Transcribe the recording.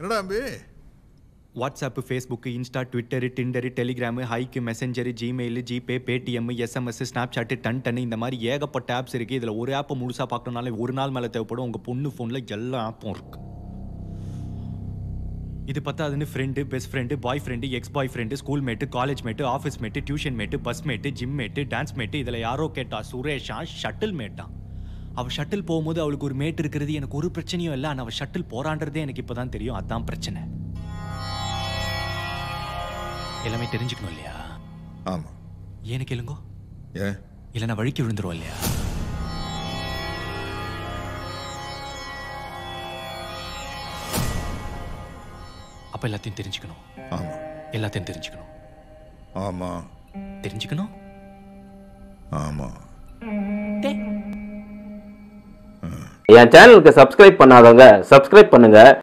என்னடா அம்பி WhatsApp Facebook Insta Twitter Tinder Telegram Hike Messenger Gmail GPay Paytm SMS Snapchat ton ton இந்த மாதிரி ஏகப்பட்ட ஆப்ஸ் இருக்குது இதில் ஒரு ஆப்பை முழுசாக பார்க்கணுனாலே ஒரு நாள் மேலே தேவைப்படும் உங்கள் பொண்ணு ஃபோனில் எல்லா ஆப்பும் இருக்கு இது பத்தாதுன்னு friend best friend boyfriend ex boyfriend school mate college mate office mate tuition mate bus mate gym mate dance mate இதில் யாரோ கேட்டா சுரேஷா ஷட்டில் மேட்டா அவள் ஷட்டில் போகும்போது அவளுக்கு ஒரு மேட் இருக்கிறது எனக்கு ஒரு பிரச்சனையும் இல்லை ஆனால் அவள் ஷட்டில் போறான்றதே எனக்கு இப்போ தான் தெரியும் அதான் பிரச்சனை எல்லாமே தெரிஞ்சுக்கணும் இல்லையா ஆமா ஏன்னு கேளுங்கோ ஏன் இல்லைன்னா வழிக்கு விழுந்துருவோம் இல்லையா அப்ப எல்லாத்தையும் தெரிஞ்சுக்கணும் ஆமா எல்லாத்தையும் தெரிஞ்சுக்கணும் ஆமா தெரிஞ்சுக்கணும் ஆமா என் சேனலுக்கு சப்ஸ்கிரைப் பண்ணாதவங்க சப்ஸ்கிரைப் பண்ணுங்க